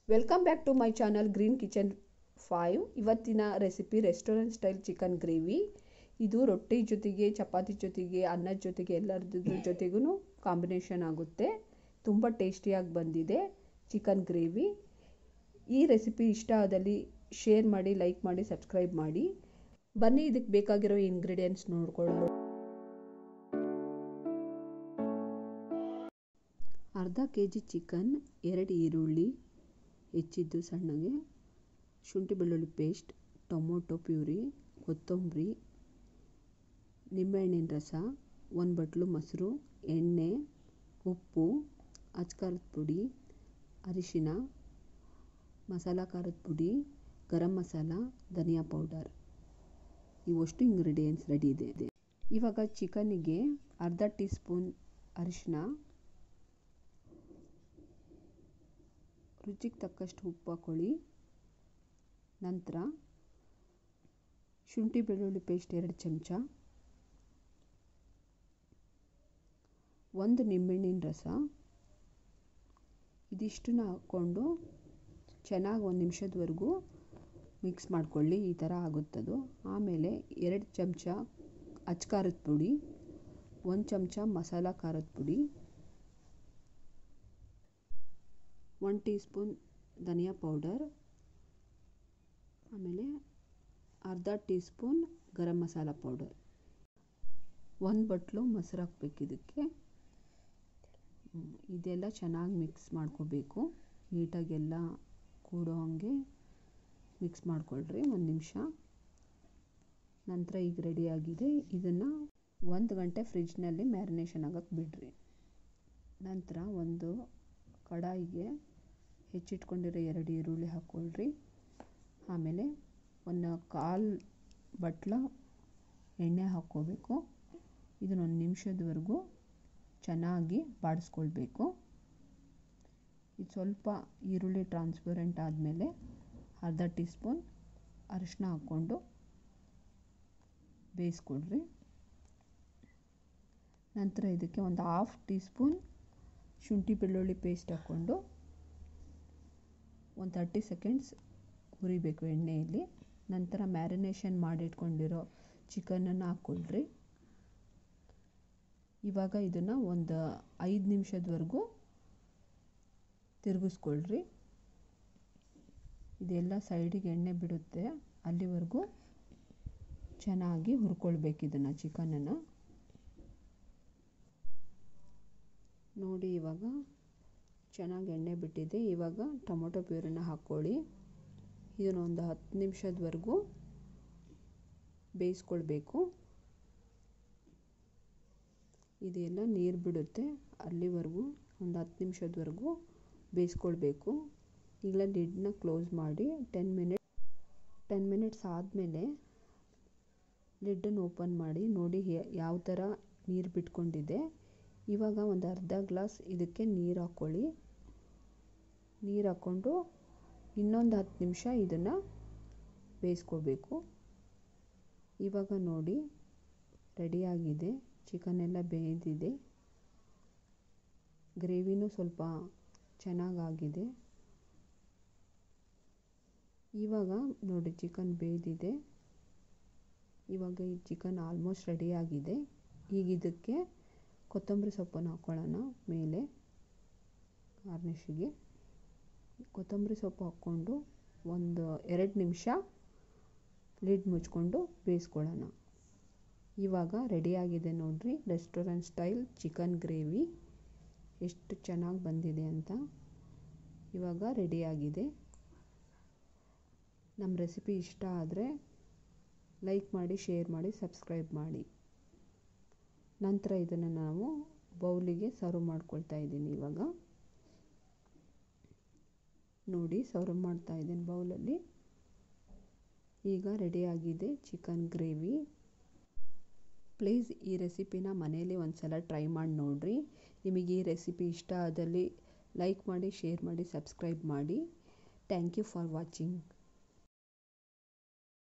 welcome back to my channel green kitchen five ಇವತ್ತಿನ recipe restaurant style chicken gravy ಇದು ರೊಟ್ಟಿ ಜೊತೆಗೆ ಚಪಾತಿ ಜೊತೆಗೆ ಅನ್ನದ ಜೊತೆಗೆ ಎಲ್ಲರದ್ರ ಜೊತೆಗೂ ಕಾಂಬಿನೇಷನ್ ಆಗುತ್ತೆ ತುಂಬ ಟೇಸ್ಟಿಯಾಗಿ ಬಂದಿದೆ ಚಿಕನ್ ಗ್ರೇವಿ ಈ ರೆಸಿಪಿ ಇಷ್ಟ ಆದಲ್ಲಿ ಶೇರ್ ಮಾಡಿ ಲೈಕ್ ಮಾಡಿ ಸಬ್ಸ್ಕ್ರೈಬ್ ಮಾಡಿ ಬನ್ನಿ ಇದಕ್ಕೆ ಬೇಕಾಗಿರೋ ಇಂಗ್ರೀಡಿಯೆಂಟ್ಸ್ ನೋಡ್ಕೊಳ್ಳೋಣ ಅರ್ಧ ಕೆ ಜಿ ಚಿಕನ್ ಎರಡು ಈರುಳ್ಳಿ ಹೆಚ್ಚಿದ್ದು ಸಣ್ಣಗೆ ಶುಂಠಿ ಬೆಳ್ಳುಳ್ಳಿ ಪೇಸ್ಟ್ ಟೊಮೊಟೊ ಪ್ಯೂರಿ ಕೊತ್ತಂಬರಿ ನಿಂಬೆಹಣ್ಣಿನ ರಸ ಒಂದು ಬಟ್ಲು ಮೊಸರು ಎಣ್ಣೆ ಉಪ್ಪು ಅಚ್ಕಾರದ ಪುಡಿ ಅರಿಶಿನ ಮಸಾಲ ಖಾರದ ಪುಡಿ ಗರಂ ಮಸಾಲ ಧನಿಯಾ ಪೌಡರ್ ಇವಷ್ಟು ಇಂಗ್ರೀಡಿಯೆಂಟ್ಸ್ ರೆಡಿ ಇದೆ ಇವಾಗ ಚಿಕನ್ನಿಗೆ ಅರ್ಧ ಟೀ ಸ್ಪೂನ್ ಅರಿಶಿನ ರುಚಿಗೆ ತಕ್ಕಷ್ಟು ಉಪ್ಪು ಹಾಕ್ಕೊಳ್ಳಿ ನಂತರ ಶುಂಠಿ ಬೆಳ್ಳುಳ್ಳಿ ಪೇಸ್ಟ್ ಎರಡು ಚಮಚ ಒಂದು ನಿಂಬೆಹಣ್ಣಿನ ರಸ ಇದಿಷ್ಟನ್ನ ಹಾಕ್ಕೊಂಡು ಚೆನ್ನಾಗಿ ಒಂದು ನಿಮಿಷದವರೆಗೂ ಮಿಕ್ಸ್ ಮಾಡ್ಕೊಳ್ಳಿ ಈ ಥರ ಆಗುತ್ತದು ಆಮೇಲೆ ಎರಡು ಚಮಚ ಅಚ್ಚ ಖಾರದ ಪುಡಿ ಒಂದು ಚಮಚ ಮಸಾಲ ಖಾರದ ಪುಡಿ ಒನ್ ಟೀ ಸ್ಪೂನ್ ಧನಿಯಾ ಪೌಡರ್ ಆಮೇಲೆ ಅರ್ಧ teaspoon garam masala powder ಒಂದು ಬಟ್ಲು ಮೊಸರು ಹಾಕ್ಬೇಕು ಇದಕ್ಕೆ ಇದೆಲ್ಲ ಚೆನ್ನಾಗಿ ಮಿಕ್ಸ್ ಮಾಡ್ಕೋಬೇಕು ನೀಟಾಗೆಲ್ಲ ಕೂಡೋ ಹಾಗೆ ಮಿಕ್ಸ್ ಮಾಡ್ಕೊಳ್ರಿ ಒಂದು ನಿಮಿಷ ನಂತರ ಈಗ ರೆಡಿಯಾಗಿದೆ ಇದನ್ನು ಒಂದು ಗಂಟೆ ಫ್ರಿಜ್ನಲ್ಲಿ ಮ್ಯಾರಿನೇಷನ್ ಆಗೋಕ್ಕೆ ಬಿಡ್ರಿ ನಂತರ ಒಂದು ಕಡಾಯಿಗೆ ಹೆಚ್ಚಿಟ್ಕೊಂಡಿರೋ ಎರಡು ಈರುಳ್ಳಿ ಹಾಕ್ಕೊಳ್ರಿ ಆಮೇಲೆ ಒಂದು ಕಾಲು ಬಟ್ಲ ಎಣ್ಣೆ ಹಾಕ್ಕೋಬೇಕು ಇದನ್ನೊಂದು ನಿಮಿಷದವರೆಗೂ ಚೆನ್ನಾಗಿ ಬಾಡಿಸ್ಕೊಳ್ಬೇಕು ಇದು ಸ್ವಲ್ಪ ಈರುಳ್ಳಿ ಟ್ರಾನ್ಸ್ಪರೆಂಟ್ ಆದಮೇಲೆ ಅರ್ಧ ಟೀ ಸ್ಪೂನ್ ಅರಿಶಿನ ಹಾಕ್ಕೊಂಡು ಬೇಯಿಸ್ಕೊಳ್ರಿ ನಂತರ ಇದಕ್ಕೆ ಒಂದು ಹಾಫ್ ಟೀ ಸ್ಪೂನ್ ಶುಂಠಿ ಬೆಳ್ಳುಳ್ಳಿ ಪೇಸ್ಟ್ ಹಾಕ್ಕೊಂಡು ಒಂದು ತರ್ಟಿ ಸೆಕೆಂಡ್ಸ್ ಹುರಿಬೇಕು ಎಣ್ಣೆಯಲ್ಲಿ ನಂತರ ಮ್ಯಾರಿನೇಷನ್ ಮಾಡಿಟ್ಕೊಂಡಿರೋ ಚಿಕನನ್ನು ಹಾಕ್ಕೊಳ್ರಿ ಇವಾಗ ಇದನ್ನು ಒಂದು ಐದು ನಿಮಿಷದವರೆಗೂ ತಿರುಗಿಸ್ಕೊಳ್ರಿ ಇದೆಲ್ಲ ಸೈಡಿಗೆ ಎಣ್ಣೆ ಬಿಡುತ್ತೆ ಅಲ್ಲಿವರೆಗೂ ಚೆನ್ನಾಗಿ ಹುರ್ಕೊಳ್ಬೇಕು ಇದನ್ನು ಚಿಕನನ್ನು ನೋಡಿ ಇವಾಗ ಚೆನ್ನಾಗಿ ಎಣ್ಣೆ ಬಿಟ್ಟಿದೆ ಇವಾಗ ಟೊಮೊಟೊ ಪ್ಯೂರಿನ ಹಾಕ್ಕೊಳ್ಳಿ ಇದನ್ನೊಂದು ಹತ್ತು ನಿಮಿಷದವರೆಗೂ ಬೇಯಿಸ್ಕೊಳ್ಬೇಕು ಇದೆಲ್ಲ ನೀರು ಬಿಡುತ್ತೆ ಅಲ್ಲಿವರೆಗೂ ಒಂದು ಹತ್ತು ನಿಮಿಷದವರೆಗೂ ಬೇಯಿಸ್ಕೊಳ್ಬೇಕು ಈಗಲೇ ಲಿಡ್ನ ಕ್ಲೋಸ್ ಮಾಡಿ ಟೆನ್ ಮಿನಿಟ್ ಟೆನ್ ಮಿನಿಟ್ಸ್ ಆದಮೇಲೆ ಲಿಡ್ಡನ್ನು ಓಪನ್ ಮಾಡಿ ನೋಡಿ ಯಾವ ಥರ ನೀರು ಬಿಟ್ಕೊಂಡಿದೆ ಇವಾಗ ಒಂದು ಅರ್ಧ ಗ್ಲಾಸ್ ಇದಕ್ಕೆ ನೀರು ಹಾಕ್ಕೊಳ್ಳಿ ನೀರು ಹಾಕ್ಕೊಂಡು ಇನ್ನೊಂದು ಹತ್ತು ನಿಮಿಷ ಇದನ್ನು ಬೇಯಿಸ್ಕೋಬೇಕು ಇವಾಗ ನೋಡಿ ರೆಡಿಯಾಗಿದೆ ಚಿಕನ್ ಎಲ್ಲ ಬೇಯ್ದಿದೆ ಗ್ರೇವಿನೂ ಸ್ವಲ್ಪ ಚೆನ್ನಾಗಾಗಿದೆ ಇವಾಗ ನೋಡಿ ಚಿಕನ್ ಬೇಯ್ದಿದೆ ಇವಾಗ ಈ ಚಿಕನ್ ಆಲ್ಮೋಸ್ಟ್ ರೆಡಿಯಾಗಿದೆ ಈಗ ಇದಕ್ಕೆ ಕೊತ್ತಂಬರಿ ಸೊಪ್ಪನ್ನು ಹಾಕ್ಕೊಳ್ಳೋಣ ಮೇಲೆ ಗಾರ್ನಿಷಿಗೆ ಕೊತ್ತಂಬರಿ ಸೊಪ್ಪು ಹಾಕ್ಕೊಂಡು ಒಂದು ಎರಡು ನಿಮಿಷ ಲಿಡ್ ಮುಚ್ಕೊಂಡು ಬೇಯಿಸ್ಕೊಳ್ಳೋಣ ಇವಾಗ ರೆಡಿಯಾಗಿದೆ ನೋಡಿರಿ ರೆಸ್ಟೋರೆಂಟ್ ಸ್ಟೈಲ್ ಚಿಕನ್ ಗ್ರೇವಿ ಎಷ್ಟು ಚೆನ್ನಾಗಿ ಬಂದಿದೆ ಅಂತ ಇವಾಗ ರೆಡಿಯಾಗಿದೆ ನಮ್ಮ ರೆಸಿಪಿ ಇಷ್ಟ ಆದರೆ ಲೈಕ್ ಮಾಡಿ ಶೇರ್ ಮಾಡಿ ಸಬ್ಸ್ಕ್ರೈಬ್ ಮಾಡಿ ನಂತರ ಇದನ್ನು ನಾವು ಬೌಲಿಗೆ ಸರ್ವ್ ಮಾಡ್ಕೊಳ್ತಾ ಇದ್ದೀನಿ ಇವಾಗ ನೋಡಿ ಸರ್ವ್ ಮಾಡ್ತಾ ಇದ್ದೀನಿ ಬೌಲಲ್ಲಿ ಈಗ ರೆಡಿಯಾಗಿದೆ ಚಿಕನ್ ಗ್ರೇವಿ ಪ್ಲೀಸ್ ಈ ರೆಸಿಪಿನ ಮನೇಲಿ ಒಂದು ಸಲ ಟ್ರೈ ಮಾಡಿ ನೋಡಿರಿ ನಿಮಗೆ ಈ ರೆಸಿಪಿ ಇಷ್ಟ ಆದಲ್ಲಿ ಲೈಕ್ ಮಾಡಿ ಶೇರ್ ಮಾಡಿ ಸಬ್ಸ್ಕ್ರೈಬ್ ಮಾಡಿ ಥ್ಯಾಂಕ್ ಯು ಫಾರ್ ವಾಚಿಂಗ್